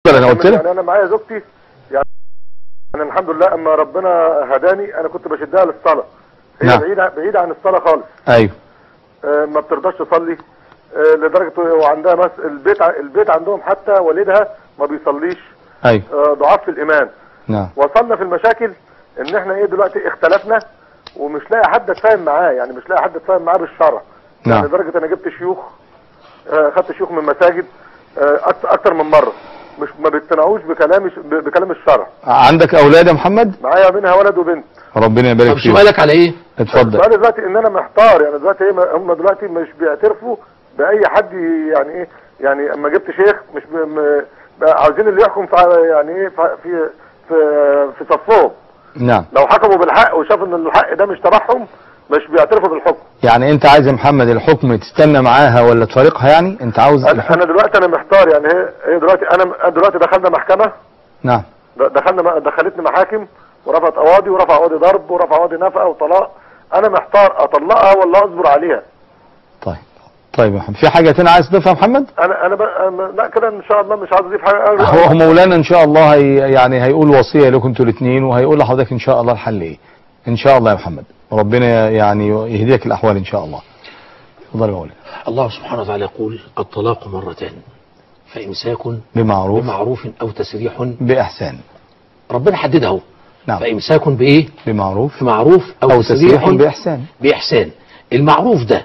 انا قلت لك يعني انا معايا زوجتي يعني انا الحمد لله اما ربنا هداني انا كنت بشدها للصلاه هي نعم. بعيده بعيده عن الصلاه خالص ايوه آه، ما بترضاش تصلي آه، لدرجه وعندها بس البيت ع- البيت عندهم حتى والدها ما بيصليش ايوه آه، ضعاف في الايمان نعم وصلنا في المشاكل ان احنا ايه دلوقتي اختلفنا ومش لاقي حد اتفاهم معاه يعني مش لاقي حد اتفاهم معاه بالشرع نعم. يعني لدرجه انا جبت شيوخ آه، خدت شيوخ من مساجد آه، أكتر, اكتر من مره مش ما بيقتنعوش بكلام ب- بكلام الشرع عندك اولاد يا محمد معايا منها ولد وبنت ربنا يبارك طب فيك سؤالك على ايه اتفضل السؤال دلوقتي ان انا محتار يعني دلوقتي ايه ما- هم دلوقتي مش بيعترفوا باي حد ي- يعني ايه يعني اما جبت شيخ مش ب... م... بقى عاوزين اللي يحكم في يعني ايه في في في, في صفهم نعم لو حكموا بالحق وشافوا ان الحق ده مش تبعهم مش بيعترفوا بالحكم يعني انت عايز يا محمد الحكم تستنى معاها ولا تفارقها يعني انت عاوز انا الحكم أنا دلوقتي انا محتار يعني هي هي دلوقتي انا أنا دلوقتي دخلنا محكمه نعم د- دخلنا دخلتني محاكم ورفعت قواضي ورفع قواضي ضرب ورفع قواضي نفقه وطلاق انا محتار اطلقها ولا اصبر عليها طيب طيب يا محمد في حاجة تانية عايز تضيفها يا محمد انا انا, ب... أنا لا كده ان شاء الله مش عايز اضيف حاجه هو مولانا ان شاء الله هي يعني هيقول وصية لكم انتوا الاثنين وهيقول لحضرتك ان شاء الله الحل ايه ان شاء الله يا محمد ربنا يعني يهديك الاحوال ان شاء الله اتفضل يا مولانا الله سبحانه وتعالى يقول الطلاق مرتان فإمساك بمعروف بمعروف أو تسريح باحسان ربنا حددها اهو نعم فإمساك بإيه بمعروف بمعروف أو, او تسريح باحسان بإحسان المعروف ده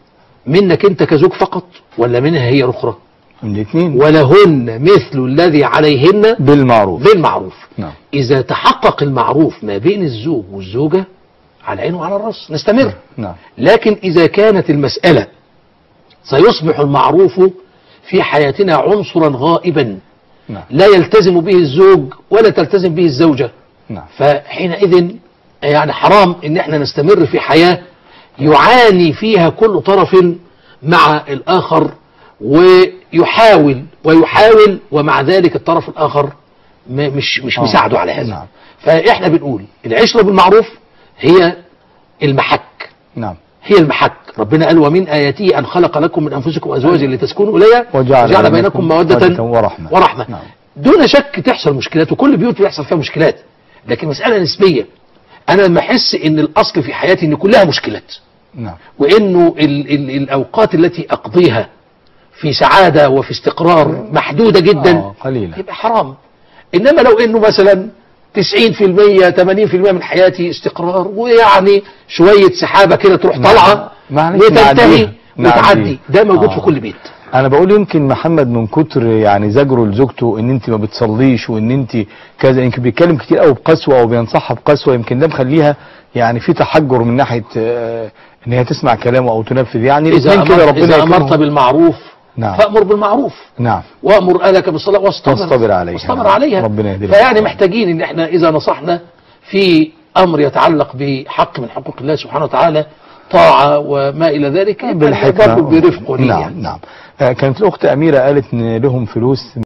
منك أنت كزوج فقط ولا منها هي الأخرى من الاثنين ولهن مثل الذي عليهن بالمعروف بالمعروف نعم إذا تحقق المعروف ما بين الزوج والزوجة على العين وعلى الرأس نستمر نعم لكن إذا كانت المسألة سيصبح المعروف في حياتنا عنصرا غائبا نعم لا يلتزم به الزوج ولا تلتزم به الزوجة نعم فحينئذ يعني حرام ان احنا نستمر في حياة يعاني فيها كل طرف مع الاخر ويحاول ويحاول ومع ذلك الطرف الاخر م- مش مش آه. مساعده على هذا نعم. فاحنا بنقول العشرة بالمعروف هي المحك نعم هي المحك ربنا قال ومن آياته أن خلق لكم من أنفسكم أزواجا لتسكنوا إليها وجعل وجعل بينكم بينكم مودة مودة ورحمة. ورحمة نعم. دون شك تحصل مشكلات وكل بيوت بيحصل فيها مشكلات لكن مسألة نسبية أنا لما أحس إن الأصل في حياتي إن كلها مشكلات نعم وإنه ال ال الأوقات التي أقضيها في سعادة وفي استقرار محدودة جدا آه قليلا يبقى حرام إنما لو إنه مثلا 90% 80% من حياتي استقرار ويعني شوية سحابة كده تروح نعم. طالعة معلش وتنتهي نعديها. وتعدي نعديها. ده موجود آه. في كل بيت انا بقول يمكن محمد من كتر يعني زجره لزوجته ان انت ما بتصليش وان انت كذا يمكن بيتكلم كتير قوي بقسوه او بينصحها بقسوه يمكن ده مخليها يعني في تحجر من ناحيه آه، ان هي تسمع كلامه او تنفذ يعني إذا, الاثنين كده أمرت, ربنا إذا أمرت يكرمهم. بالمعروف نعم فأمر بالمعروف نعم وأمر أهلك بالصلاة واصطبر واصطبر عليها. واصطبر عليها ربنا يهدي فيعني الجميع. محتاجين إن إحنا إذا نصحنا في أمر يتعلق بحق من حقوق الله سبحانه وتعالى طاعة وما إلى ذلك بالحكمه برضه برفق ولين نعم يعني. نعم آه، كانت الاخت اميره قالت ان لهم فلوس